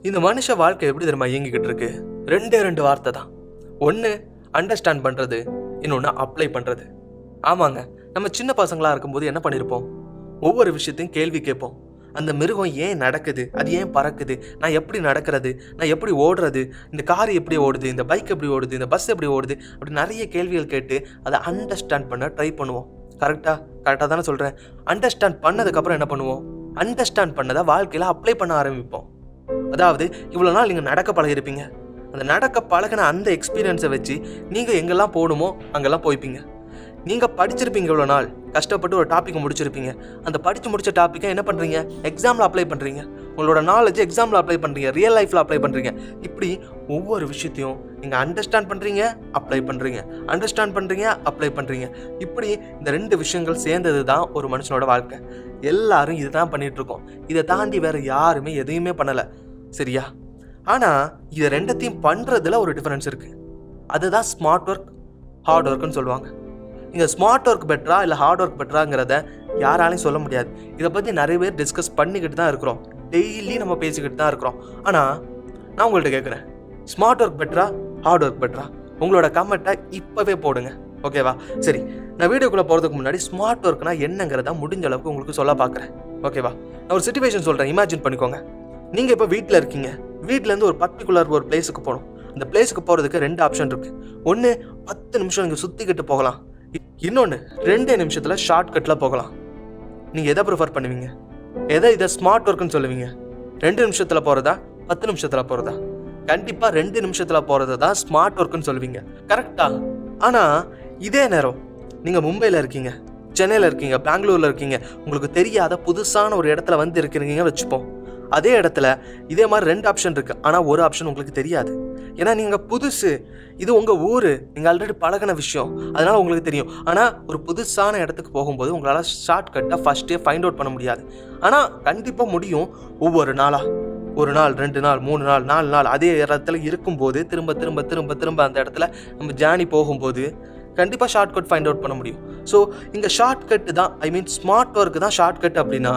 இந்த மனுஷ வாழ்க்கை எப்படி தெரியுமா இயங்கிக்கிட்டு இருக்கு ரெண்டே ரெண்டு வார்த்தை தான் ஒன்று அண்டர்ஸ்டாண்ட் பண்ணுறது இன்னொன்று அப்ளை பண்ணுறது ஆமாங்க நம்ம சின்ன பசங்களாக இருக்கும்போது என்ன பண்ணியிருப்போம் ஒவ்வொரு விஷயத்தையும் கேள்வி கேட்போம் அந்த மிருகம் ஏன் நடக்குது அது ஏன் பறக்குது நான் எப்படி நடக்கிறது நான் எப்படி ஓடுறது இந்த கார் எப்படி ஓடுது இந்த பைக் எப்படி ஓடுது இந்த பஸ் எப்படி ஓடுது அப்படி நிறைய கேள்விகள் கேட்டு அதை அண்டர்ஸ்டாண்ட் பண்ண ட்ரை பண்ணுவோம் கரெக்டாக கரெக்டாக தானே சொல்கிறேன் அண்டர்ஸ்டாண்ட் பண்ணதுக்கப்புறம் என்ன பண்ணுவோம் அண்டர்ஸ்டாண்ட் பண்ணதை வாழ்க்கையில் அப்ளை பண்ண ஆரம்பிப்போம் அதாவது இவ்வளோ நாள் நீங்கள் நடக்க பழகிருப்பீங்க அந்த நடக்க பழகின அந்த எக்ஸ்பீரியன்ஸை வச்சு நீங்கள் எங்கெல்லாம் போகணுமோ அங்கெல்லாம் போய்ப்பீங்க நீங்கள் படிச்சிருப்பீங்க இவ்வளோ நாள் கஷ்டப்பட்டு ஒரு டாப்பிக்கை முடிச்சிருப்பீங்க அந்த படித்து முடிச்ச டாப்பிக்கை என்ன பண்ணுறீங்க எக்ஸாமில் அப்ளை பண்ணுறீங்க உங்களோட நாலேஜ் எக்ஸாமில் அப்ளை பண்ணுறீங்க ரியல் லைஃப்பில் அப்ளை பண்ணுறீங்க இப்படி ஒவ்வொரு விஷயத்தையும் நீங்கள் அண்டர்ஸ்டாண்ட் பண்ணுறீங்க அப்ளை பண்ணுறீங்க அண்டர்ஸ்டாண்ட் பண்ணுறீங்க அப்ளை பண்ணுறீங்க இப்படி இந்த ரெண்டு விஷயங்கள் சேர்ந்தது தான் ஒரு மனுஷனோட வாழ்க்கை எல்லாரும் இதுதான் பண்ணிட்டு இருக்கோம் இதை தாண்டி வேற யாருமே எதையுமே பண்ணலை சரியா ஆனால் இதை ரெண்டத்தையும் பண்ணுறதுல ஒரு டிஃபரன்ஸ் இருக்குது அதுதான் ஸ்மார்ட் ஒர்க் ஹார்ட் ஒர்க்குன்னு சொல்லுவாங்க இங்கே ஸ்மார்ட் ஒர்க் பெட்டரா இல்லை ஹார்ட் ஒர்க் பெட்டராங்கிறத யாராலையும் சொல்ல முடியாது இதை பற்றி நிறைய பேர் டிஸ்கஸ் பண்ணிக்கிட்டு தான் இருக்கிறோம் டெய்லி நம்ம பேசிக்கிட்டு தான் இருக்கிறோம் ஆனால் நான் உங்கள்கிட்ட கேட்குறேன் ஸ்மார்ட் ஒர்க் பெட்டரா ஹார்ட் ஒர்க் பெட்டரா உங்களோட கமெண்ட்டை இப்போவே போடுங்க ஓகேவா சரி நான் வீடியோக்குள்ளே போகிறதுக்கு முன்னாடி ஸ்மார்ட் ஒர்க்னா என்னங்கிறத முடிஞ்ச அளவுக்கு உங்களுக்கு சொல்ல பார்க்குறேன் ஓகேவா நான் ஒரு சுச்சுவேஷன் சொல்கிறேன் இமேஜின் பண்ணிக்கோங்க நீங்கள் இப்போ வீட்டில் இருக்கீங்க வீட்டிலேருந்து ஒரு பர்டிகுலர் ஒரு பிளேஸுக்கு போகணும் அந்த பிளேஸுக்கு போகிறதுக்கு ரெண்டு ஆப்ஷன் இருக்குது ஒன்று பத்து நிமிஷம் இங்கே சுற்றிக்கிட்டு போகலாம் இன்னொன்று ரெண்டே நிமிஷத்தில் ஷார்ட்கட்டில் போகலாம் நீங்கள் எதை ப்ரிஃபர் பண்ணுவீங்க எதை இதை ஸ்மார்ட் ஒர்க்குன்னு சொல்லுவீங்க ரெண்டு நிமிஷத்தில் போகிறதா பத்து நிமிஷத்தில் போகிறதா கண்டிப்பாக ரெண்டு நிமிஷத்தில் போகிறது தான் ஸ்மார்ட் ஒர்க்குன்னு சொல்லுவீங்க கரெக்டா ஆனால் இதே நேரம் நீங்கள் மும்பையில் இருக்கீங்க சென்னையில் இருக்கீங்க பெங்களூரில் இருக்கீங்க உங்களுக்கு தெரியாத புதுசான ஒரு இடத்துல வந்து இருக்கிறீங்க வச்சுப்போம் அதே இடத்துல இதே மாதிரி ரெண்டு ஆப்ஷன் இருக்குது ஆனால் ஒரு ஆப்ஷன் உங்களுக்கு தெரியாது ஏன்னா நீங்கள் புதுசு இது உங்கள் ஊர் நீங்கள் ஆல்ரெடி பழகின விஷயம் அதனால் உங்களுக்கு தெரியும் ஆனால் ஒரு புதுசான இடத்துக்கு போகும்போது உங்களால் ஷார்ட்கட்டை ஃபஸ்ட்டே ஃபைண்ட் அவுட் பண்ண முடியாது ஆனால் கண்டிப்பாக முடியும் ஒவ்வொரு நாளாக ஒரு நாள் ரெண்டு நாள் மூணு நாள் நாலு நாள் அதே இடத்துல இருக்கும்போது திரும்ப திரும்ப திரும்ப திரும்ப அந்த இடத்துல நம்ம ஜேர்னி போகும்போது கண்டிப்பாக ஷார்ட்கட் ஃபைண்ட் அவுட் பண்ண முடியும் ஸோ இங்கே ஷார்ட்கட் தான் ஐ மீன் ஸ்மார்ட் ஒர்க் தான் ஷார்ட்கட் அப்படின்னா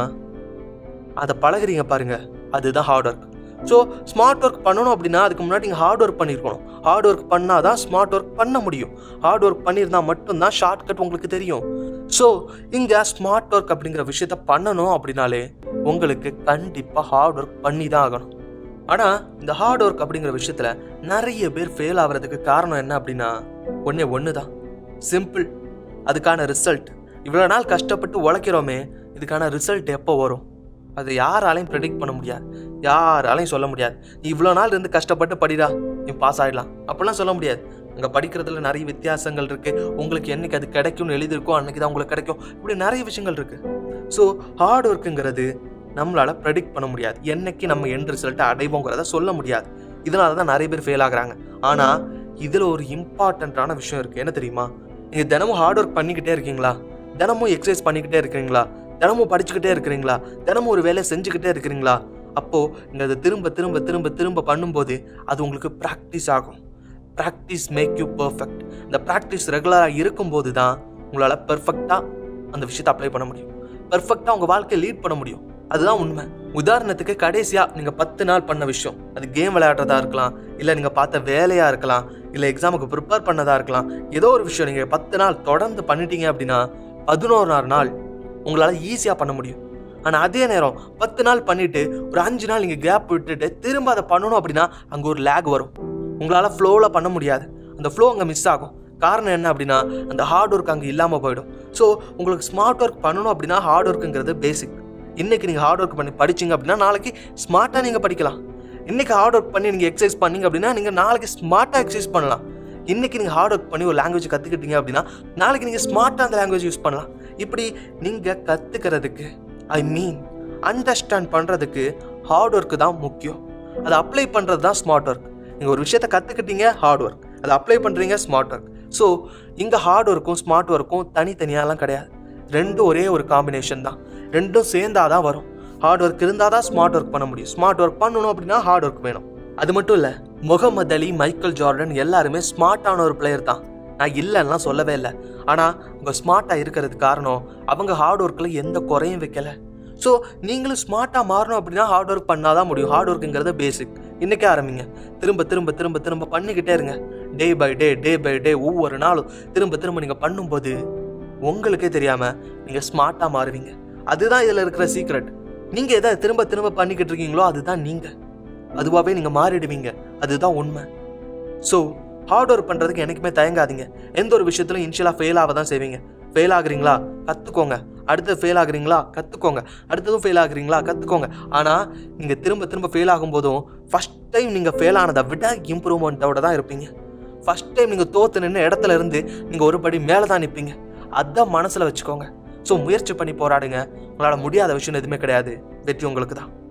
அதை பழகுறீங்க பாருங்க அதுதான் hard work so smart work பண்ணணும் அப்படின்னா அதுக்கு முன்னாடி நீங்கள் ஹார்ட் ஒர்க் பண்ணியிருக்கணும் ஹார்ட் ஒர்க் பண்ணால் தான் ஸ்மார்ட் ஒர்க் பண்ண முடியும் ஹார்ட் ஒர்க் பண்ணியிருந்தா மட்டும்தான் ஷார்ட்கட் உங்களுக்கு தெரியும் ஸோ இங்கே ஸ்மார்ட் ஒர்க் அப்படிங்கிற விஷயத்த பண்ணணும் அப்படின்னாலே உங்களுக்கு கண்டிப்பாக ஹார்ட் ஒர்க் பண்ணி தான் ஆகணும் ஆனால் இந்த ஹார்ட் ஒர்க் அப்படிங்கிற விஷயத்தில் நிறைய பேர் ஃபெயில் ஆகிறதுக்கு காரணம் என்ன அப்படின்னா ஒன்றே ஒன்று தான் சிம்பிள் அதுக்கான ரிசல்ட் இவ்வளோ நாள் கஷ்டப்பட்டு உழைக்கிறோமே இதுக்கான ரிசல்ட் எப்போ வரும் அதை யாராலையும் ப்ரெடிக்ட் பண்ண முடியாது யாராலையும் சொல்ல முடியாது நீ இவ்வளோ நாள் இருந்து கஷ்டப்பட்டு படிடா நீ பாஸ் ஆகிடலாம் அப்படிலாம் சொல்ல முடியாது அங்கே படிக்கிறதுல நிறைய வித்தியாசங்கள் இருக்குது உங்களுக்கு என்னைக்கு அது கிடைக்கும்னு எழுதியிருக்கோ அன்னைக்கு தான் உங்களுக்கு கிடைக்கும் இப்படி நிறைய விஷயங்கள் இருக்குது ஸோ ஹார்ட் ஒர்க்குங்கிறது நம்மளால் ப்ரெடிக்ட் பண்ண முடியாது என்னைக்கு நம்ம எண்ட் ரிசல்ட்டை அடைவோங்கிறத சொல்ல முடியாது இதனால தான் நிறைய பேர் ஃபெயில் ஆகுறாங்க ஆனால் இதில் ஒரு இம்பார்ட்டண்ட்டான விஷயம் இருக்குது என்ன தெரியுமா நீங்கள் தினமும் ஹார்ட் ஒர்க் பண்ணிக்கிட்டே இருக்கீங்களா தினமும் எக்ஸசைஸ் பண்ணிக்கிட்டே இருக்கிறீங்களா தினமும் படிச்சுக்கிட்டே இருக்கிறீங்களா தினமும் ஒரு வேலையை செஞ்சுக்கிட்டே இருக்கிறீங்களா அப்போது நீங்கள் அதை திரும்ப திரும்ப திரும்ப திரும்ப பண்ணும்போது அது உங்களுக்கு ப்ராக்டிஸ் ஆகும் ப்ராக்டிஸ் மேக் யூ பர்ஃபெக்ட் இந்த ப்ராக்டிஸ் ரெகுலராக இருக்கும்போது தான் உங்களால் பெர்ஃபெக்டாக அந்த விஷயத்தை அப்ளை பண்ண முடியும் பெர்ஃபெக்டாக உங்கள் வாழ்க்கையை லீட் பண்ண முடியும் அதுதான் உண்மை உதாரணத்துக்கு கடைசியாக நீங்கள் பத்து நாள் பண்ண விஷயம் அது கேம் விளையாடுறதா இருக்கலாம் இல்லை நீங்கள் பார்த்த வேலையாக இருக்கலாம் இல்லை எக்ஸாமுக்கு ப்ரிப்பேர் பண்ணதா இருக்கலாம் ஏதோ ஒரு விஷயம் நீங்கள் பத்து நாள் தொடர்ந்து பண்ணிட்டீங்க அப்படின்னா பதினோராறு நாள் உங்களால் ஈஸியாக பண்ண முடியும் ஆனால் அதே நேரம் பத்து நாள் பண்ணிவிட்டு ஒரு அஞ்சு நாள் நீங்கள் கேப் விட்டுட்டு திரும்ப அதை பண்ணணும் அப்படின்னா அங்கே ஒரு லேக் வரும் உங்களால் ஃப்ளோவில் பண்ண முடியாது அந்த ஃப்ளோ அங்கே மிஸ் ஆகும் காரணம் என்ன அப்படின்னா அந்த ஹார்ட் ஒர்க் அங்கே இல்லாமல் போயிடும் ஸோ உங்களுக்கு ஸ்மார்ட் ஒர்க் பண்ணணும் அப்படின்னா ஹார்ட் ஒர்க்குங்கிறது பேசிக் இன்றைக்கி நீங்கள் ஹார்ட் ஒர்க் பண்ணி படிச்சிங்க அப்படின்னா நாளைக்கு ஸ்மார்ட்டாக நீங்கள் படிக்கலாம் இன்றைக்கி ஹார்ட் ஒர்க் பண்ணி நீங்கள் எக்ஸசைஸ் பண்ணீங்க அப்படின்னா நீங்கள் நாளைக்கு ஸ்மார்ட்டாக எக்ஸசைஸ் பண்ணலாம் இன்றைக்கி நீங்கள் ஹார்ட் ஒர்க் பண்ணி ஒரு லாங்குவேஜ் கற்றுக்கிட்டீங்க அப்படின்னா நாளைக்கு நீங்கள் ஸ்மார்ட்டாக அந்த லாங்குவேஜ் யூஸ் பண்ணலாம் இப்படி நீங்கள் கற்றுக்கிறதுக்கு ஐ மீன் அண்டர்ஸ்டாண்ட் பண்ணுறதுக்கு ஹார்ட் ஒர்க்கு தான் முக்கியம் அதை அப்ளை பண்ணுறது தான் ஸ்மார்ட் ஒர்க் நீங்கள் ஒரு விஷயத்தை கற்றுக்கிட்டீங்க ஹார்ட் ஒர்க் அதை அப்ளை பண்ணுறீங்க ஸ்மார்ட் ஒர்க் ஸோ இங்கே ஹார்ட் ஒர்க்கும் ஸ்மார்ட் ஒர்க்கும் தனித்தனியாலாம் கிடையாது ரெண்டும் ஒரே ஒரு காம்பினேஷன் தான் ரெண்டும் சேர்ந்தாதான் தான் வரும் ஹார்ட் ஒர்க் இருந்தால் தான் ஸ்மார்ட் ஒர்க் பண்ண முடியும் ஸ்மார்ட் ஒர்க் பண்ணணும் அப்படின்னா ஹார்ட் ஒர்க் வேணும் அது மட்டும் இல்லை முகமது அலி மைக்கேல் ஜார்டன் எல்லாருமே ஸ்மார்ட்டான ஒரு பிளேயர் தான் நான் இல்லைன்னா சொல்லவே இல்லை ஆனால் அவங்க ஸ்மார்ட்டாக இருக்கிறதுக்கு காரணம் அவங்க ஹார்ட் ஒர்க்கில் எந்த குறையும் வைக்கல ஸோ நீங்களும் ஸ்மார்ட்டாக மாறணும் அப்படின்னா ஹார்ட் ஒர்க் பண்ணால் தான் முடியும் ஹார்ட் ஒர்க்குங்கிறது பேசிக் இன்றைக்கே ஆரம்பிங்க திரும்ப திரும்ப திரும்ப திரும்ப பண்ணிக்கிட்டே இருங்க day by day day by day ஒவ்வொரு நாளும் திரும்ப திரும்ப நீங்கள் பண்ணும்போது உங்களுக்கே தெரியாமல் நீங்கள் ஸ்மார்ட்டாக மாறுவீங்க அதுதான் இதில் இருக்கிற சீக்ரெட் நீங்கள் எதை திரும்ப திரும்ப பண்ணிக்கிட்டு இருக்கீங்களோ அதுதான் நீங்கள் அதுவாகவே நீங்கள் மாறிடுவீங்க அதுதான் உண்மை ஸோ ஹார்ட் ஒர்க் பண்ணுறதுக்கு என்றைக்குமே தயங்காதீங்க எந்த ஒரு விஷயத்திலும் இனிஷியலாக ஃபெயில் ஆக தான் செய்வீங்க ஃபெயில் ஆகுறீங்களா கற்றுக்கோங்க அடுத்து ஃபெயில் ஆகுறீங்களா கற்றுக்கோங்க அடுத்ததும் ஃபெயில் ஆகுறீங்களா கற்றுக்கோங்க ஆனால் நீங்கள் திரும்ப திரும்ப ஃபெயில் ஆகும்போதும் ஃபஸ்ட் டைம் நீங்கள் ஃபெயில் ஆனதை விட இம்ப்ரூவ்மெண்ட்டோட தான் இருப்பீங்க ஃபஸ்ட் டைம் நீங்கள் தோற்று நின்று இடத்துல இருந்து நீங்கள் ஒரு படி மேலே தான் நிற்பீங்க அதான் மனசில் வச்சுக்கோங்க ஸோ முயற்சி பண்ணி போராடுங்க உங்களால் முடியாத விஷயம் எதுவுமே கிடையாது வெற்றி உங்களுக்கு தான்